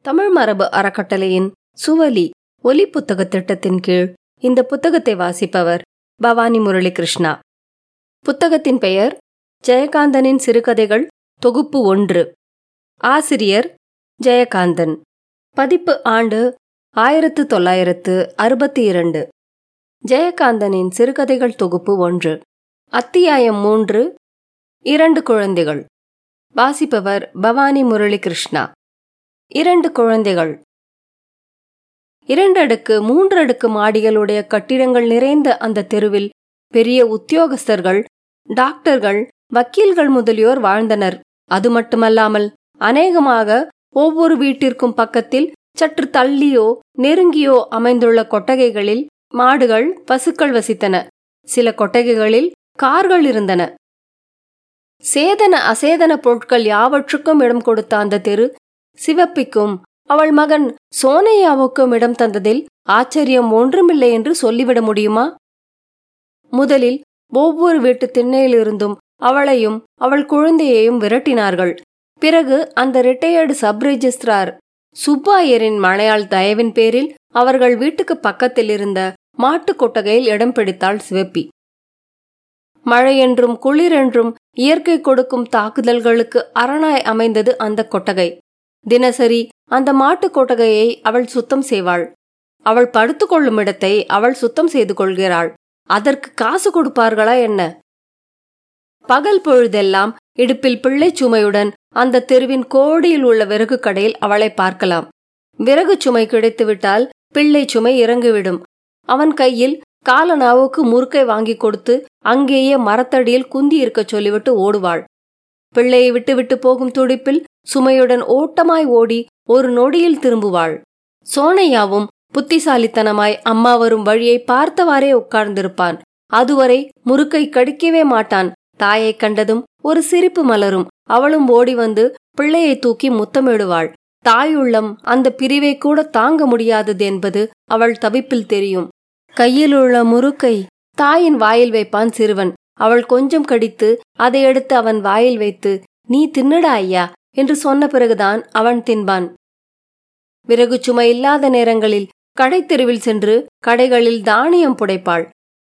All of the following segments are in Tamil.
தமிழ் மரபு அறக்கட்டளையின் சுவலி ஒலி புத்தக திட்டத்தின் கீழ் இந்த புத்தகத்தை வாசிப்பவர் பவானி முரளி கிருஷ்ணா புத்தகத்தின் பெயர் ஜெயகாந்தனின் சிறுகதைகள் தொகுப்பு ஒன்று ஆசிரியர் ஜெயகாந்தன் பதிப்பு ஆண்டு ஆயிரத்து தொள்ளாயிரத்து அறுபத்தி இரண்டு ஜெயகாந்தனின் சிறுகதைகள் தொகுப்பு ஒன்று அத்தியாயம் மூன்று இரண்டு குழந்தைகள் வாசிப்பவர் பவானி முரளி கிருஷ்ணா இரண்டு குழந்தைகள் இரண்டு அடுக்கு மூன்று அடுக்கு மாடிகளுடைய கட்டிடங்கள் நிறைந்த அந்த தெருவில் பெரிய உத்தியோகஸ்தர்கள் டாக்டர்கள் வக்கீல்கள் முதலியோர் வாழ்ந்தனர் அது மட்டுமல்லாமல் அநேகமாக ஒவ்வொரு வீட்டிற்கும் பக்கத்தில் சற்று தள்ளியோ நெருங்கியோ அமைந்துள்ள கொட்டகைகளில் மாடுகள் பசுக்கள் வசித்தன சில கொட்டகைகளில் கார்கள் இருந்தன சேதன அசேதன பொருட்கள் யாவற்றுக்கும் இடம் கொடுத்த அந்த தெரு சிவப்பிக்கும் அவள் மகன் சோனையாவுக்கும் இடம் தந்ததில் ஆச்சரியம் ஒன்றுமில்லை என்று சொல்லிவிட முடியுமா முதலில் ஒவ்வொரு வீட்டு திண்ணையிலிருந்தும் அவளையும் அவள் குழந்தையையும் விரட்டினார்கள் பிறகு அந்த ரிட்டையர்டு சப் ரெஜிஸ்ட்ரார் சுப்பாயரின் மனையாள் தயவின் பேரில் அவர்கள் வீட்டுக்கு பக்கத்தில் இருந்த மாட்டுக் கொட்டகையில் இடம் பிடித்தாள் சிவப்பி மழையென்றும் குளிரென்றும் இயற்கை கொடுக்கும் தாக்குதல்களுக்கு அரணாய் அமைந்தது அந்த கொட்டகை தினசரி அந்த மாட்டுக் கொட்டகையை அவள் சுத்தம் செய்வாள் அவள் படுத்துக்கொள்ளும் இடத்தை அவள் சுத்தம் செய்து கொள்கிறாள் அதற்கு காசு கொடுப்பார்களா என்ன பகல் பொழுதெல்லாம் இடுப்பில் பிள்ளை சுமையுடன் அந்த தெருவின் கோடியில் உள்ள விறகு கடையில் அவளை பார்க்கலாம் விறகு சுமை கிடைத்துவிட்டால் பிள்ளை சுமை இறங்கிவிடும் அவன் கையில் காலனாவுக்கு முறுக்கை வாங்கி கொடுத்து அங்கேயே மரத்தடியில் குந்தி இருக்க சொல்லிவிட்டு ஓடுவாள் பிள்ளையை விட்டுவிட்டு போகும் துடிப்பில் சுமையுடன் ஓட்டமாய் ஓடி ஒரு நொடியில் திரும்புவாள் சோனையாவும் புத்திசாலித்தனமாய் அம்மா வரும் வழியை பார்த்தவாறே உட்கார்ந்திருப்பான் அதுவரை முறுக்கை கடிக்கவே மாட்டான் தாயை கண்டதும் ஒரு சிரிப்பு மலரும் அவளும் ஓடி வந்து பிள்ளையை தூக்கி முத்தமிடுவாள் தாயுள்ளம் அந்த பிரிவை கூட தாங்க முடியாதது என்பது அவள் தவிப்பில் தெரியும் கையில் உள்ள முறுக்கை தாயின் வாயில் வைப்பான் சிறுவன் அவள் கொஞ்சம் கடித்து அதை எடுத்து அவன் வாயில் வைத்து நீ தின்னுடா ஐயா என்று சொன்ன பிறகுதான் அவன் தின்பான் விறகு சுமை இல்லாத நேரங்களில் கடைத்தெருவில் சென்று கடைகளில் தானியம் புடைப்பாள்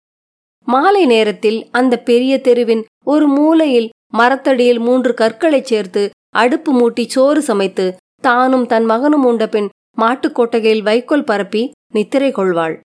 மாலை நேரத்தில் அந்த பெரிய தெருவின் ஒரு மூலையில் மரத்தடியில் மூன்று கற்களைச் சேர்த்து அடுப்பு மூட்டி சோறு சமைத்து தானும் தன் மகனும் உண்ட பின் மாட்டுக்கொட்டகையில் வைக்கோல் பரப்பி நித்திரை கொள்வாள்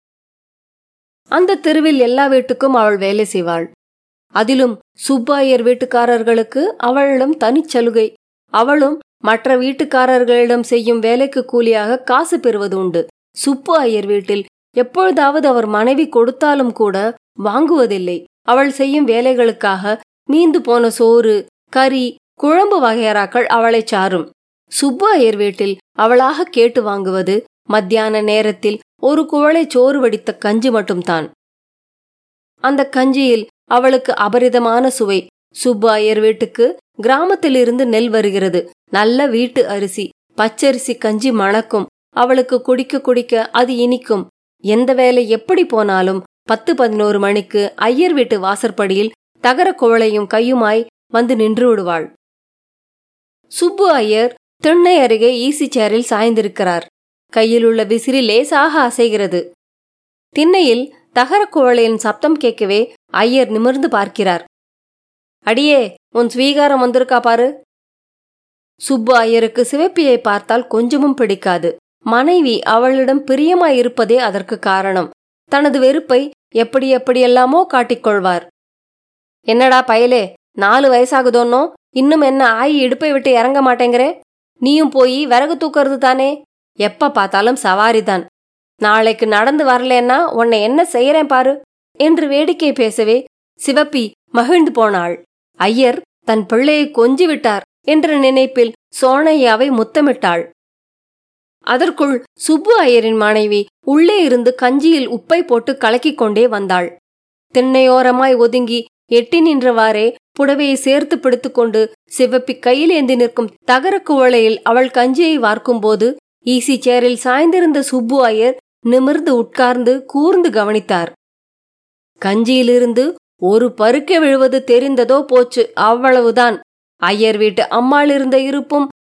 அந்த தெருவில் எல்லா வீட்டுக்கும் அவள் வேலை செய்வாள் அதிலும் சுப்பாயர் வீட்டுக்காரர்களுக்கு அவளிடம் தனிச்சலுகை அவளும் மற்ற வீட்டுக்காரர்களிடம் செய்யும் வேலைக்கு கூலியாக காசு பெறுவது உண்டு சுப்பு ஐயர் வீட்டில் எப்பொழுதாவது அவர் மனைவி கொடுத்தாலும் கூட வாங்குவதில்லை அவள் செய்யும் வேலைகளுக்காக மீந்து போன சோறு கறி குழம்பு வகையறாக்கள் அவளை சாரும் சுப்பு ஐயர் வீட்டில் அவளாக கேட்டு வாங்குவது மத்தியான நேரத்தில் ஒரு குவளை சோறு வடித்த கஞ்சி மட்டும்தான் அந்த கஞ்சியில் அவளுக்கு அபரிதமான சுவை சுப்பு ஐயர் வீட்டுக்கு கிராமத்திலிருந்து நெல் வருகிறது நல்ல வீட்டு அரிசி பச்சரிசி கஞ்சி மணக்கும் அவளுக்கு குடிக்க குடிக்க அது இனிக்கும் எந்த வேலை எப்படி போனாலும் பத்து பதினோரு மணிக்கு ஐயர் வீட்டு வாசற்படியில் தகர குவளையும் கையுமாய் வந்து நின்று விடுவாள் சுப்பு ஐயர் திண்ணை அருகே ஈசி சேரில் சாய்ந்திருக்கிறார் கையில் உள்ள விசிறி லேசாக அசைகிறது திண்ணையில் தகர குவளையின் சப்தம் கேட்கவே ஐயர் நிமிர்ந்து பார்க்கிறார் அடியே உன் ஸ்வீகாரம் வந்திருக்கா பாரு சுப்பு ஐயருக்கு சிவப்பியை பார்த்தால் கொஞ்சமும் பிடிக்காது மனைவி அவளிடம் பிரியமாயிருப்பதே அதற்கு காரணம் தனது வெறுப்பை எப்படி எப்படியெல்லாமோ காட்டிக்கொள்வார் என்னடா பயலே நாலு வயசாகுதோன்னோ இன்னும் என்ன ஆயி இடுப்பை விட்டு இறங்க மாட்டேங்கிறே நீயும் போய் விறகு தூக்கறது தானே எப்ப பார்த்தாலும் சவாரிதான் நாளைக்கு நடந்து வரலன்னா உன்னை என்ன செய்யறேன் பாரு என்று வேடிக்கை பேசவே சிவப்பி மகிழ்ந்து போனாள் ஐயர் தன் பிள்ளையை கொஞ்சி விட்டார் என்ற நினைப்பில் சோனையாவை முத்தமிட்டாள் அதற்குள் சுப்பு ஐயரின் மனைவி உள்ளே இருந்து கஞ்சியில் உப்பை போட்டு கலக்கிக் கொண்டே வந்தாள் திண்ணையோரமாய் ஒதுங்கி எட்டி நின்றவாறே புடவையை சேர்த்து பிடித்துக்கொண்டு சிவப்பி கையில் ஏந்தி நிற்கும் தகர குவளையில் அவள் கஞ்சியை வார்க்கும்போது ஈசி சேரில் சாய்ந்திருந்த சுப்பு ஐயர் நிமிர்ந்து உட்கார்ந்து கூர்ந்து கவனித்தார் கஞ்சியிலிருந்து ஒரு பருக்க விழுவது தெரிந்ததோ போச்சு அவ்வளவுதான் ஐயர் வீட்டு அம்மாள் இருந்த இருப்பும்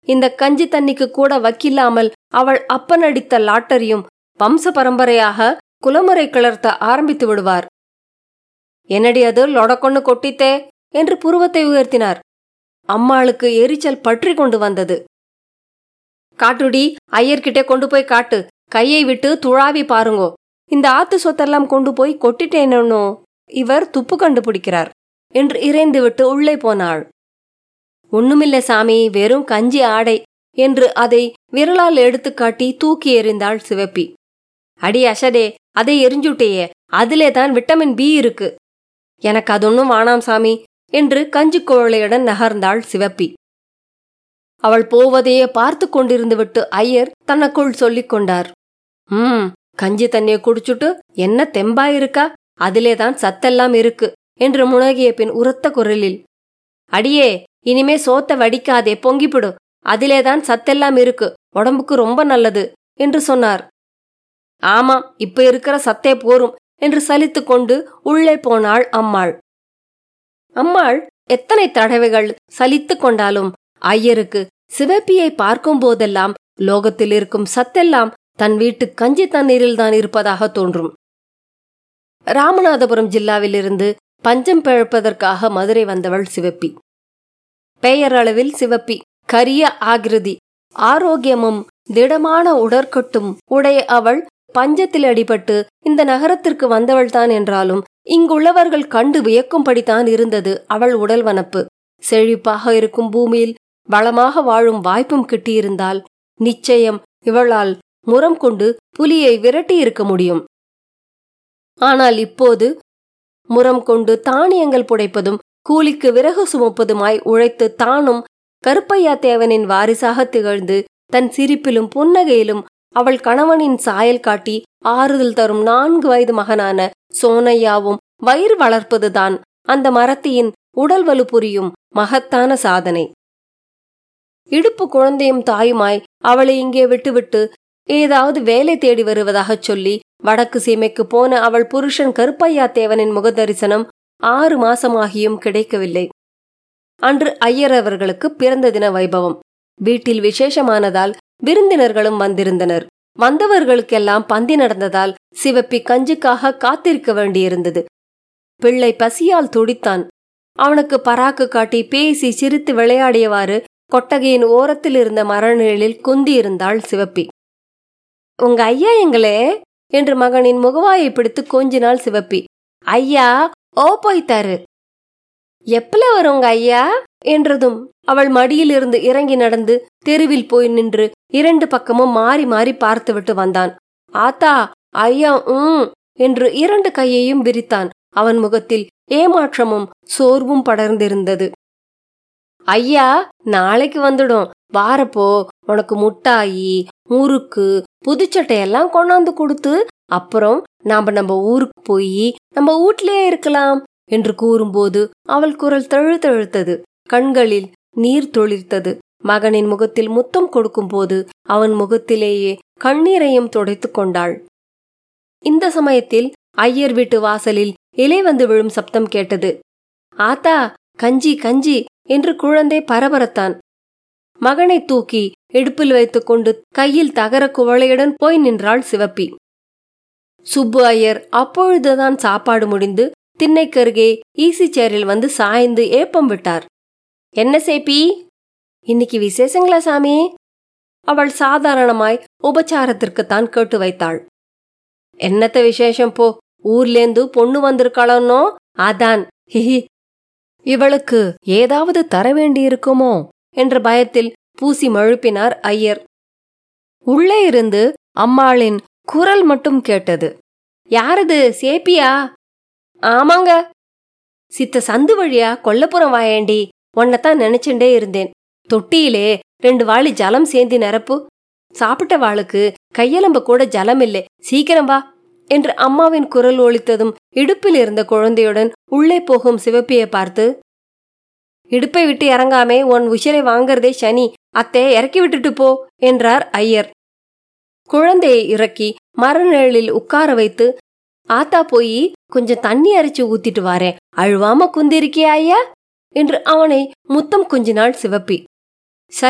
இந்த கஞ்சி தண்ணிக்கு கூட வக்கில்லாமல் அவள் அப்பன் அடித்த லாட்டரியும் வம்ச பரம்பரையாக குலமுறை கிளர்த்த ஆரம்பித்து விடுவார் என்னடி அது லொடக்கொன்னு கொட்டித்தே என்று புருவத்தை உயர்த்தினார் அம்மாளுக்கு எரிச்சல் பற்றி கொண்டு வந்தது காட்டுடி ஐயர்கிட்டே கொண்டு போய் காட்டு கையை விட்டு துழாவி பாருங்கோ இந்த ஆத்து சொத்தெல்லாம் கொண்டு போய் கொட்டிட்டேனோ இவர் துப்பு கண்டுபிடிக்கிறார் என்று இறைந்துவிட்டு உள்ளே போனாள் ஒண்ணுமில்ல சாமி வெறும் கஞ்சி ஆடை என்று அதை விரலால் எடுத்துக்காட்டி தூக்கி எறிந்தாள் சிவப்பி அடி அசடே அதை எரிஞ்சுட்டேயே அதிலே தான் விட்டமின் பி இருக்கு எனக்கு அதொன்னும் வானாம் சாமி என்று கஞ்சி குவளையுடன் நகர்ந்தாள் சிவப்பி அவள் போவதையே பார்த்து கொண்டிருந்து விட்டு ஐயர் தனக்குள் சொல்லிக் கொண்டார் ம் கஞ்சி தண்ணியை குடிச்சுட்டு என்ன தெம்பா இருக்கா அதிலே தான் சத்தெல்லாம் இருக்கு என்று முனகிய பின் உரத்த குரலில் அடியே இனிமே சோத்த வடிக்காதே பொங்கிப்பிடு அதிலேதான் சத்தெல்லாம் இருக்கு உடம்புக்கு ரொம்ப நல்லது என்று சொன்னார் ஆமாம் இப்ப இருக்கிற சத்தே போரும் என்று சலித்து கொண்டு உள்ளே போனாள் அம்மாள் அம்மாள் எத்தனை தடவைகள் சலித்து கொண்டாலும் ஐயருக்கு சிவப்பியை பார்க்கும் போதெல்லாம் லோகத்தில் இருக்கும் சத்தெல்லாம் தன் வீட்டு கஞ்சி தண்ணீரில் தான் இருப்பதாக தோன்றும் ராமநாதபுரம் ஜில்லாவிலிருந்து பஞ்சம் பிழப்பதற்காக மதுரை வந்தவள் சிவப்பி பெயரளவில் சிவப்பி கரிய ஆகிருதி ஆரோக்கியமும் திடமான உடற்கட்டும் உடைய அவள் பஞ்சத்தில் அடிபட்டு இந்த நகரத்திற்கு வந்தவள்தான் என்றாலும் இங்குள்ளவர்கள் கண்டு வியக்கும்படித்தான் இருந்தது அவள் உடல் வனப்பு செழிப்பாக இருக்கும் பூமியில் வளமாக வாழும் வாய்ப்பும் கிட்டியிருந்தால் நிச்சயம் இவளால் முரம் கொண்டு புலியை விரட்டி இருக்க முடியும் ஆனால் இப்போது முரம் கொண்டு தானியங்கள் புடைப்பதும் கூலிக்கு விறகு சுமப்பதுமாய் உழைத்து தானும் கருப்பையா தேவனின் வாரிசாக திகழ்ந்து தன் சிரிப்பிலும் புன்னகையிலும் அவள் கணவனின் சாயல் காட்டி ஆறுதல் தரும் நான்கு வயது மகனான சோனையாவும் வயிறு வளர்ப்பதுதான் அந்த மரத்தியின் உடல் வலு புரியும் மகத்தான சாதனை இடுப்பு குழந்தையும் தாயுமாய் அவளை இங்கே விட்டுவிட்டு ஏதாவது வேலை தேடி வருவதாகச் சொல்லி வடக்கு சீமைக்கு போன அவள் புருஷன் கருப்பையா தேவனின் முகதரிசனம் ஆறு மாசமாகியும் கிடைக்கவில்லை அன்று ஐயர் அவர்களுக்கு பிறந்த தின வைபவம் வீட்டில் விசேஷமானதால் விருந்தினர்களும் வந்திருந்தனர் வந்தவர்களுக்கெல்லாம் பந்தி நடந்ததால் சிவப்பி கஞ்சிக்காக காத்திருக்க வேண்டியிருந்தது பிள்ளை பசியால் துடித்தான் அவனுக்கு பராக்கு காட்டி பேசி சிரித்து விளையாடியவாறு கொட்டகையின் ஓரத்தில் இருந்த மரநிழலில் குந்தியிருந்தாள் சிவப்பி உங்க ஐயா எங்களே என்று மகனின் முகவாயை பிடித்து கொஞ்சினாள் சிவப்பி ஐயா ஓ போய்த்தாரு எப்பல வரும் உங்க ஐயா என்றதும் அவள் மடியிலிருந்து இறங்கி நடந்து தெருவில் போய் நின்று இரண்டு பக்கமும் மாறி மாறி பார்த்துவிட்டு வந்தான் ஆத்தா ஐயா உம் என்று இரண்டு கையையும் விரித்தான் அவன் முகத்தில் ஏமாற்றமும் சோர்வும் படர்ந்திருந்தது ஐயா நாளைக்கு வந்துடும் வாரப்போ உனக்கு முட்டாயி முறுக்கு புதுச்சட்டையெல்லாம் கொண்டாந்து கொடுத்து அப்புறம் நாம நம்ம ஊருக்கு போய் நம்ம வீட்லயே இருக்கலாம் என்று கூறும்போது அவள் குரல் தழுத்தழுத்தது கண்களில் நீர் தொளிர்த்தது மகனின் முகத்தில் முத்தம் கொடுக்கும்போது அவன் முகத்திலேயே கண்ணீரையும் துடைத்துக் கொண்டாள் இந்த சமயத்தில் ஐயர் வீட்டு வாசலில் இலை வந்து விழும் சப்தம் கேட்டது ஆத்தா கஞ்சி கஞ்சி என்று குழந்தை பரபரத்தான் மகனை தூக்கி இடுப்பில் வைத்துக்கொண்டு கையில் தகர குவளையுடன் போய் நின்றாள் சிவப்பி சுப்பு ஐயர் அப்பொழுதுதான் சாப்பாடு முடிந்து திண்ணைக்கருகே ஈசி சேரில் வந்து சாய்ந்து ஏப்பம் விட்டார் என்ன சேப்பி இன்னைக்கு விசேஷங்களா சாமி அவள் சாதாரணமாய் உபச்சாரத்திற்குத்தான் கேட்டு வைத்தாள் என்னத்த விசேஷம் போ ஊர்லேந்து பொண்ணு வந்திருக்காளோ அதான் ஹிஹி இவளுக்கு ஏதாவது தர வேண்டியிருக்குமோ என்ற பயத்தில் பூசி மழுப்பினார் ஐயர் உள்ளே இருந்து அம்மாளின் குரல் மட்டும் கேட்டது யாரது சேப்பியா ஆமாங்க சித்த சந்து வழியா கொல்லப்புறம் வாயேண்டி உன்னைத்தான் நினைச்சுட்டே இருந்தேன் தொட்டியிலே ரெண்டு வாளி ஜலம் சேந்தி நிரப்பு சாப்பிட்ட வாளுக்கு கையலம்ப கூட ஜலம் இல்லை சீக்கிரம் வா என்று அம்மாவின் குரல் ஒலித்ததும் இடுப்பில் இருந்த குழந்தையுடன் உள்ளே போகும் சிவப்பியை பார்த்து இடுப்பை விட்டு இறங்காமே உன் உசிரை வாங்கறதே சனி அத்தை இறக்கி விட்டுட்டு போ என்றார் ஐயர் குழந்தையை இறக்கி மரநிழலில் உட்கார வைத்து ஆத்தா போய் கொஞ்சம் தண்ணி அரைச்சு ஊத்திட்டு வாரேன் அழுவாம குந்திருக்கியா ஐயா என்று அவனை முத்தம் கொஞ்சினாள் சிவப்பி சரி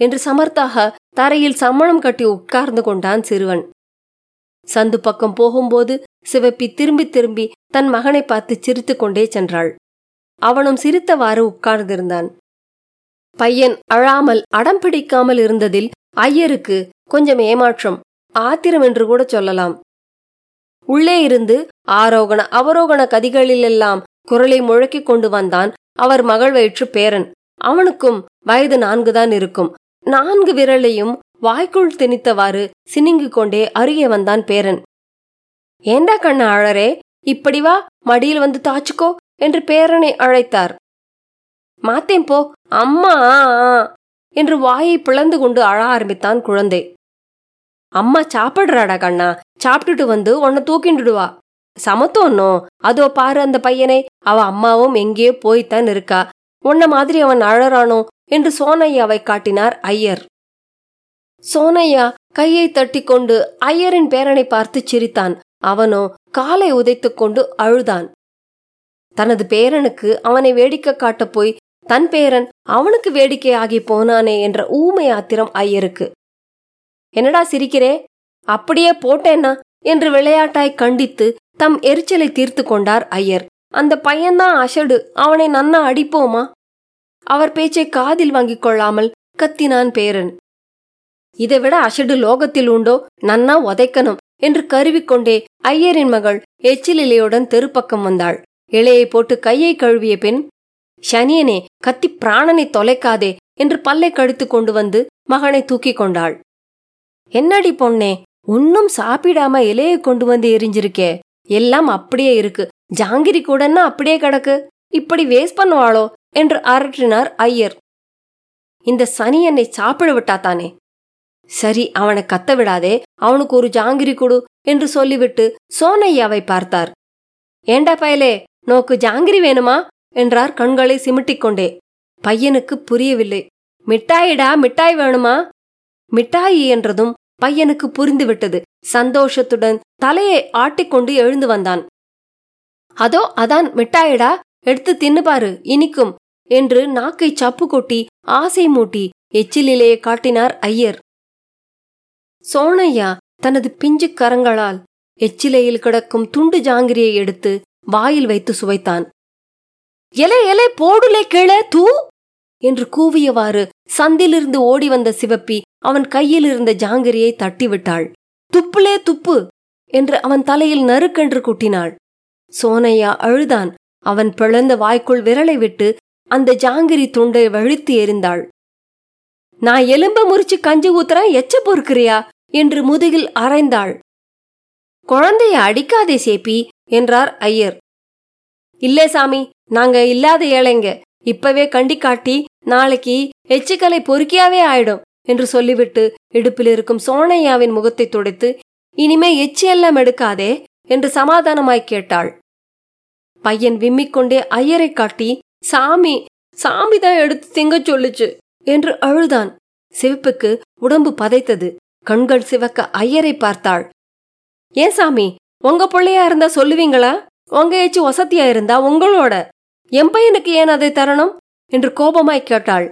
என்று சமர்த்தாக தரையில் சம்மணம் கட்டி உட்கார்ந்து கொண்டான் சிறுவன் சந்து பக்கம் போகும்போது சிவப்பி திரும்பி திரும்பி தன் மகனை பார்த்து சிரித்துக் கொண்டே சென்றாள் அவனும் சிரித்தவாறு உட்கார்ந்திருந்தான் பையன் அழாமல் அடம் பிடிக்காமல் இருந்ததில் ஐயருக்கு கொஞ்சம் ஏமாற்றம் ஆத்திரம் என்று கூட சொல்லலாம் உள்ளே இருந்து ஆரோகண அவரோகண கதிகளிலெல்லாம் குரலை முழக்கிக் கொண்டு வந்தான் அவர் மகள் வயிற்று பேரன் அவனுக்கும் வயது நான்குதான் இருக்கும் நான்கு விரலையும் வாய்க்குள் திணித்தவாறு சினிங்கிக் கொண்டே அருகே வந்தான் பேரன் ஏண்டா கண்ண அழறே இப்படி வா மடியில் வந்து தாச்சுக்கோ என்று பேரனை அழைத்தார் மாத்தேன் போ அம்மா என்று வாயை பிளந்து கொண்டு அழ ஆரம்பித்தான் குழந்தை அம்மா சாப்பிடுறாடா கண்ணா சாப்பிட்டுட்டு வந்து உன்னை தூக்கிண்டுடுவா சமத்தோன்னோ அதோ பாரு அந்த பையனை அவ அம்மாவும் எங்கேயோ போய்த்தான் இருக்கா உன்ன மாதிரி அவன் அழறானோ என்று சோனையாவை காட்டினார் ஐயர் சோனையா கையை தட்டிக்கொண்டு ஐயரின் பேரனை பார்த்து சிரித்தான் அவனோ காலை உதைத்துக் கொண்டு அழுதான் தனது பேரனுக்கு அவனை வேடிக்கை காட்டப் போய் தன் பேரன் அவனுக்கு வேடிக்கை ஆகி போனானே என்ற ஊமை ஆத்திரம் ஐயருக்கு என்னடா சிரிக்கிறே அப்படியே போட்டேன்னா என்று விளையாட்டாய் கண்டித்து தம் எரிச்சலை தீர்த்து கொண்டார் ஐயர் அந்த பையன்தான் அசடு அவனை நன்னா அடிப்போமா அவர் பேச்சை காதில் வாங்கிக் கொள்ளாமல் கத்தினான் பேரன் இதைவிட அசடு லோகத்தில் உண்டோ நன்னா உதைக்கணும் என்று கருவிக்கொண்டே ஐயரின் மகள் எச்சில் இலையுடன் தெருப்பக்கம் வந்தாள் இலையை போட்டு கையை கழுவிய பின் சனியனே கத்தி பிராணனை தொலைக்காதே என்று பல்லை கடித்து கொண்டு வந்து மகனை தூக்கிக் கொண்டாள் என்னடி பொண்ணே ஒன்னும் சாப்பிடாம இலையை கொண்டு வந்து எரிஞ்சிருக்கே எல்லாம் அப்படியே இருக்கு ஜாங்கிரி கூடன்னா அப்படியே கிடக்கு இப்படி வேஸ்ட் பண்ணுவாளோ என்று அரற்றினார் ஐயர் இந்த சனி என்னை சாப்பிட விட்டாத்தானே சரி அவனை கத்த விடாதே அவனுக்கு ஒரு ஜாங்கிரி கொடு என்று சொல்லிவிட்டு சோனையாவை பார்த்தார் ஏண்டா பயலே நோக்கு ஜாங்கிரி வேணுமா என்றார் கண்களை சிமிட்டிக் கொண்டே பையனுக்கு புரியவில்லை மிட்டாயிடா மிட்டாய் வேணுமா மிட்டாயி என்றதும் பையனுக்கு புரிந்துவிட்டது சந்தோஷத்துடன் தலையை ஆட்டிக்கொண்டு எழுந்து வந்தான் அதோ அதான் மிட்டாயிடா எடுத்து தின்னு பாரு இனிக்கும் என்று நாக்கை சப்பு கொட்டி ஆசை மூட்டி எச்சிலிலேயே காட்டினார் ஐயர் சோனையா தனது பிஞ்சு கரங்களால் எச்சிலையில் கிடக்கும் துண்டு ஜாங்கிரியை எடுத்து வாயில் வைத்து சுவைத்தான் எலே எலே போடுலே கீழே தூ என்று கூவியவாறு சந்திலிருந்து ஓடி வந்த சிவப்பி அவன் கையில் இருந்த ஜாங்கிரியை தட்டிவிட்டாள் துப்புலே துப்பு என்று அவன் தலையில் நறுக்கென்று குட்டினாள் சோனையா அழுதான் அவன் பிளந்த வாய்க்குள் விரலை விட்டு அந்த ஜாங்கிரி துண்டை வழித்து எறிந்தாள் நான் எலும்ப முறிச்சு கஞ்சி ஊத்துறேன் எச்ச பொறுக்கிறியா என்று முதுகில் அரைந்தாள் குழந்தைய அடிக்காதே சேப்பி என்றார் ஐயர் இல்லே சாமி நாங்க இல்லாத ஏழைங்க இப்பவே கண்டி காட்டி நாளைக்கு எச்சிக்கலை பொறுக்கியாவே ஆயிடும் என்று சொல்லிவிட்டு இடுப்பில் இருக்கும் சோனையாவின் முகத்தை துடைத்து இனிமே எச்சியெல்லாம் எடுக்காதே என்று சமாதானமாய் கேட்டாள் பையன் விம்மிக்கொண்டே ஐயரை காட்டி சாமி சாமி தான் எடுத்து திங்க சொல்லுச்சு என்று அழுதான் சிவப்புக்கு உடம்பு பதைத்தது கண்கள் சிவக்க ஐயரை பார்த்தாள் ஏன் சாமி உங்க பிள்ளையா இருந்தா சொல்லுவீங்களா உங்க ஏச்சு வசதியா இருந்தா உங்களோட என் பையனுக்கு ஏன் அதை தரணும் என்று கோபமாய் கேட்டாள்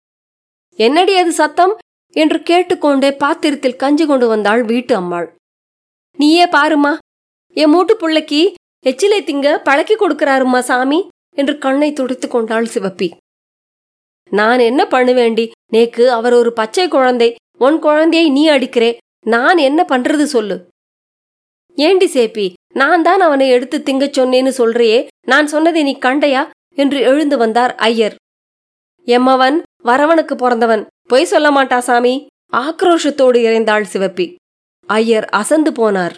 என்னடி அது சத்தம் என்று கேட்டுக்கொண்டே பாத்திரத்தில் கஞ்சி கொண்டு வந்தாள் வீட்டு அம்மாள் நீயே பாருமா என் மூட்டு புள்ளைக்கு எச்சிலை திங்க பழக்கி கொடுக்கறாருமா சாமி என்று கண்ணை துடைத்து கொண்டாள் சிவப்பி நான் என்ன பண்ணுவேண்டி நேக்கு அவர் ஒரு பச்சை குழந்தை உன் குழந்தையை நீ அடிக்கிறே நான் என்ன பண்றது சொல்லு ஏண்டி சேப்பி நான் தான் அவனை எடுத்து திங்கச் சொன்னேன்னு சொல்றியே நான் சொன்னதை நீ கண்டையா என்று எழுந்து வந்தார் ஐயர் எம்மவன் வரவனுக்கு பிறந்தவன் பொய் சொல்ல மாட்டா சாமி ஆக்ரோஷத்தோடு இறைந்தாள் சிவப்பி ஐயர் அசந்து போனார்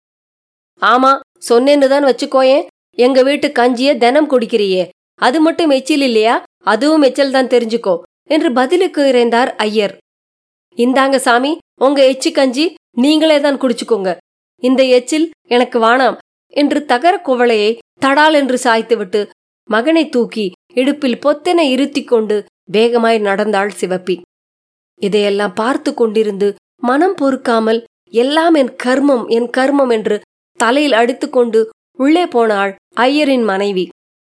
ஆமா சொன்னேன்னு தான் வச்சுக்கோயேன் எங்க வீட்டு கஞ்சிய தினம் குடிக்கிறியே அது மட்டும் எச்சில் இல்லையா அதுவும் எச்சல் தான் தெரிஞ்சுக்கோ என்று பதிலுக்கு இறைந்தார் ஐயர் இந்தாங்க சாமி உங்க எச்சி கஞ்சி நீங்களே தான் குடிச்சுக்கோங்க இந்த எச்சில் எனக்கு வானாம் என்று தகர குவளையை தடால் என்று சாய்த்துவிட்டு மகனை தூக்கி இடுப்பில் பொத்தென இருத்திக் கொண்டு வேகமாய் நடந்தாள் சிவப்பி இதையெல்லாம் பார்த்து கொண்டிருந்து மனம் பொறுக்காமல் எல்லாம் என் கர்மம் என் கர்மம் என்று தலையில் அடித்துக்கொண்டு உள்ளே போனாள் ஐயரின் மனைவி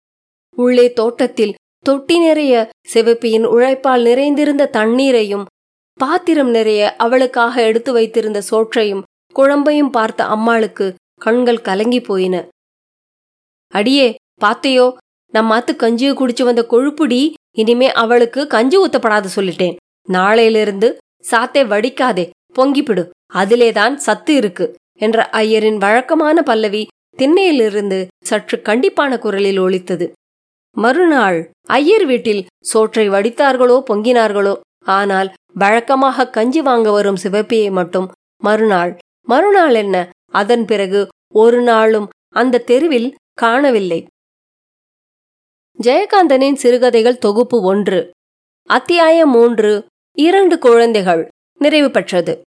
உள்ளே தோட்டத்தில் தொட்டி நிறைய சிவப்பியின் உழைப்பால் நிறைந்திருந்த தண்ணீரையும் பாத்திரம் நிறைய அவளுக்காக எடுத்து வைத்திருந்த சோற்றையும் குழம்பையும் பார்த்த அம்மாளுக்கு கண்கள் கலங்கி போயின அடியே பாத்தையோ நம்மாத்து கஞ்சியை குடிச்சு வந்த கொழுப்புடி இனிமே அவளுக்கு கஞ்சி ஊத்தப்படாது சொல்லிட்டேன் நாளையிலிருந்து சாத்தை வடிக்காதே பொங்கிப்பிடு அதிலேதான் சத்து இருக்கு என்ற ஐயரின் வழக்கமான பல்லவி திண்ணையிலிருந்து சற்று கண்டிப்பான குரலில் ஒலித்தது மறுநாள் ஐயர் வீட்டில் சோற்றை வடித்தார்களோ பொங்கினார்களோ ஆனால் வழக்கமாக கஞ்சி வாங்க வரும் சிவப்பியை மட்டும் மறுநாள் மறுநாள் என்ன அதன் பிறகு ஒரு நாளும் அந்த தெருவில் காணவில்லை ஜெயகாந்தனின் சிறுகதைகள் தொகுப்பு ஒன்று அத்தியாயம் மூன்று இரண்டு குழந்தைகள் நிறைவு பெற்றது